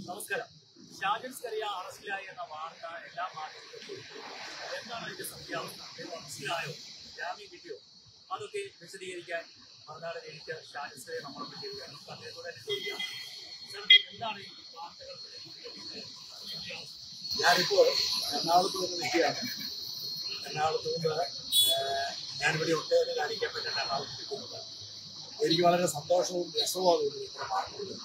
നമസ്കാരം ഷാജൻ സ്കറിയ അറസ്റ്റിലായി എന്ന വാർത്ത എല്ലാ മാധ്യമത്തിലും എന്താണ് അതിന്റെ സത്യാവസ്ഥ അദ്ദേഹം അറസ്റ്റിലായോ ജാമ്യം കിട്ടിയോ അതൊക്കെ വിശദീകരിക്കാൻ മറുനാട് എനിക്ക് ഷാജൻ സ്കറിയ നമ്മളൊക്കെ ചെയ്യുകയാണ് നമുക്ക് അദ്ദേഹത്തോട് തന്നെ ചോദിക്കാം സർ, എന്താണ് ഈ വാർത്തകൾ ഞാനിപ്പോ എറണാകുളത്ത് നിന്ന് നിൽക്കുകയാണ് എറണാകുളത്ത് നിന്ന് ഏഹ്, ഞാനിവിടെ ഉണ്ട് എന്ന് കാണിക്കാൻ വേണ്ടി എറണാകുളത്ത് നിൽക്കുന്നത് എനിക്ക് വളരെ സന്തോഷവും രസവും അതുകൊണ്ട് ഇവിടെ മാറുന്നത്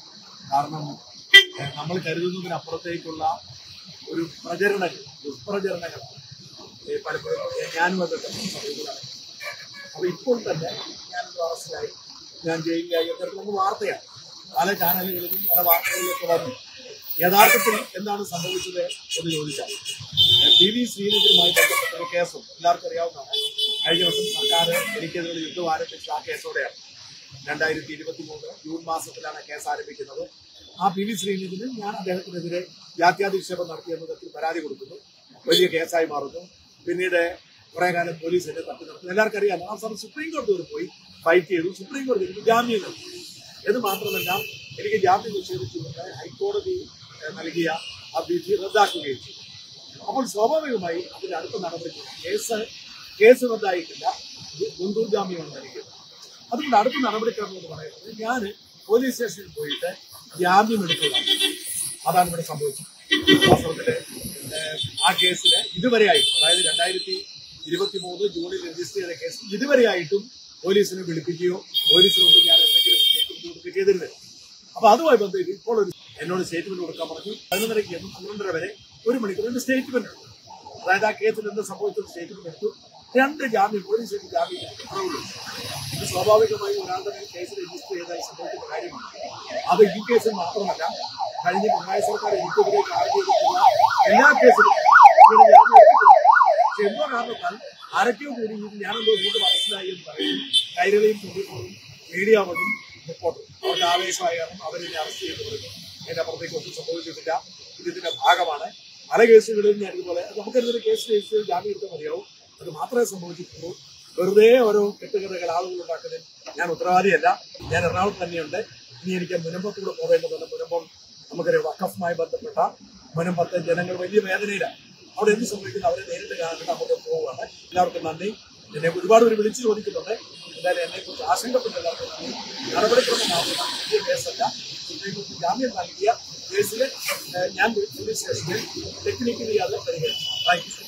കാരണം ഏഹ്, നമ്മൾ കരുതുന്നതിനപ്പുറത്തേക്കുള്ള ഒരു പ്രചരണങ്ങൾ ദുഷ്പ്രചരണങ്ങൾ ഏഹ്, പലപ്പോഴും ഞാനും വന്നിട്ട് സമീപമാണ് അപ്പൊ ഇപ്പോൾ തന്നെ ഞാനൊരു അറസ്റ്റിലായി ഞാൻ ജയിലിലായി എന്നൊക്കെ നമുക്ക് വാർത്തയാണ് പല ചാനലുകളിലും പല വാർത്തകളിലൊക്കെ വന്നു യഥാർത്ഥത്തിൽ എന്താണ് സംഭവിച്ചത് എന്ന് ചോദിച്ചാൽ പി വി ശ്രീനിധനുമായി ബന്ധപ്പെട്ട ഒരു കേസും എല്ലാവർക്കും അറിയാവുന്നതാണ് കഴിഞ്ഞ വർഷം സർക്കാർ എനിക്കെതിരെ യുദ്ധം ആരംഭിച്ച ആ കേസോടെയാണ് രണ്ടായിരത്തി ഇരുപത്തി മൂന്ന് ജൂൺ മാസത്തിലാണ് കേസ് ആരംഭിക്കുന്നത് ആ പി വി ശ്രീനിധിന് ഞാൻ അദ്ദേഹത്തിനെതിരെ ജാത്യാധിക്ഷേപം നടത്തിയെന്ന തരത്തിൽ പരാതി കൊടുക്കുന്നു വലിയ കേസായി മാറുന്നു പിന്നീട് കുറെ കാലം പോലീസ് എന്നെ തട്ടി നടത്തുന്നു എല്ലാവർക്കും അറിയാം ആ സമയം സുപ്രീം കോടതി വരെ പോയി ഫൈറ്റ് ചെയ്തു സുപ്രീം കോടതി എനിക്ക് ജാമ്യം നൽകി എന്ന് മാത്രമല്ല എനിക്ക് ജാമ്യം നിഷേധിച്ചുകൊണ്ട് ഹൈക്കോടതി ഏഹ്, നൽകിയ ആ വിധി റദ്ദാക്കുകയും ചെയ്തു അപ്പോൾ സ്വാഭാവികമായി അതിന്റെ അടുത്ത നടപടി കേസ് കേസ് റദ്ദായിട്ടില്ല മുൻകൂർ ജാമ്യമാണ് നൽകിയത് അതുകൊണ്ട് അടുത്ത നടപടിക്രമം എന്ന് പറയുന്നത് ഞാൻ പോലീസ് സ്റ്റേഷനിൽ പോയിട്ട് ജാമ്യം എടുക്കുകയാണ് അതാണ് ഇവിടെ സംഭവിച്ചത് വാസ്തവത്തില് ഏഹ്, ആ കേസില് ഇതുവരെയായിട്ടും അതായത് രണ്ടായിരത്തി ഇരുപത്തി മൂന്ന് ജൂണിൽ രജിസ്റ്റർ ചെയ്ത കേസ് ഇതുവരെയായിട്ടും പോലീസിനെ വിളിപ്പിക്കുകയോ പോലീസിന് മുമ്പ് ഞാൻ എന്തെങ്കിലും സ്റ്റേറ്റ്മെന്റ് കൊടുക്കുകയോ ചെയ്തിരുന്നില്ല അപ്പൊ അതുമായി ബന്ധപ്പെട്ട് ഇപ്പോൾ ഒരു എന്നോട് സ്റ്റേറ്റ്മെന്റ് കൊടുക്കാൻ പറഞ്ഞു പതിനൊന്നരയ്ക്ക് എന്നും പന്ത്രണ്ടര വരെ ഒരു മണിക്കൂർ എന്റെ സ്റ്റേറ്റ്മെന്റ് ഉണ്ട് അതായത് ആ കേസിൽ എന്ത് സംഭവിച്ചത് സ്റ്റേറ്റ്മെന്റ് എടുത്തു രണ്ട് ജാമ്യം പോലീസിന് ജാമ്യം അത്രേ ഉള്ളൂ ഇത് സ്വാഭാവികമായി ഒരാളുടെ മേൽ കേസ് രജിസ്റ്റർ ചെയ്താൽ സംഭവിക്കുന്ന കാര്യമാണ് അത് ഈ കേസിൽ മാത്രമല്ല കഴിഞ്ഞ പിണറായി സർക്കാർ എനിക്കെതിരെ ചാർജ് ചെയ്തിട്ടുള്ള എല്ലാ കേസിലും ഇങ്ങനെ ജാമ്യം എടുത്തിട്ടുണ്ട് പക്ഷെ എന്തോ കാരണത്താൽ ആരൊക്കെയോ കൂടി ഇത് ഞാനെന്തോ വീണ്ടും അറസ്റ്റിലായി എന്ന് പറയുന്നു കൈരളിയും തുണിപ്പോഴും മീഡിയ വന്നും റിപ്പോർട്ടും അവർക്ക് ആവേശമായ കാരണം അവരെന്നെ അറസ്റ്റ് ചെയ്ത് കൊടുക്കും അതിന്റെ അപ്പുറത്തേക്ക് ഒന്നും സംഭവിച്ചിട്ടില്ല ഇത് ഇതിന്റെ ഭാഗമാണ് പല കേസുകളിലും ഞാൻ ഇതുപോലെ നമുക്കെന്തൊരു കേസ് രജിസ്റ്റർ ചെയ്ത് ജാമ്യം എടുത്താൽ മതിയാവും അത് മാത്രമേ സംഭവിച്ചിട്ടുള്ളൂ വെറുതെ ഓരോ കെട്ടുകഥകൾ ആളുകൾ ഉണ്ടാക്കുന്നതിൽ ഞാൻ ഉത്തരവാദിയല്ല ഞാൻ എറണാകുളത്ത് തന്നെയുണ്ട് ഇനി എനിക്ക് മുനമ്പത്തൂടെ പോകേണ്ടതുണ്ട് മുനമ്പം നമുക്കറിയാം വക്കഫുമായി ബന്ധപ്പെട്ട മുനമ്പത്തെ ജനങ്ങൾ വലിയ വേദനയിലാണ് അവിടെ എന്ത് സംഭവിക്കുന്നു അവരെ നേരിട്ട് കാണാനായിട്ട് അങ്ങോട്ട് പോവുകയാണ് എല്ലാവർക്കും നന്ദി എന്നെ ഒരുപാട് പേര് വിളിച്ചു ചോദിക്കുന്നുണ്ട് എന്തായാലും എന്നെ കുറിച്ച് ആശങ്കപ്പെട്ട എല്ലാവർക്കും നന്ദി നടപടിക്രമമാകുന്ന പുതിയ കേസല്ല സുപ്രീം കോടതി ജാമ്യം നൽകിയ കേസിൽ ഞാൻ പോലീസ് സ്റ്റേഷനിൽ ടെക്നിക്കലി അത് പരിഗണിച്ചു താങ്ക് യു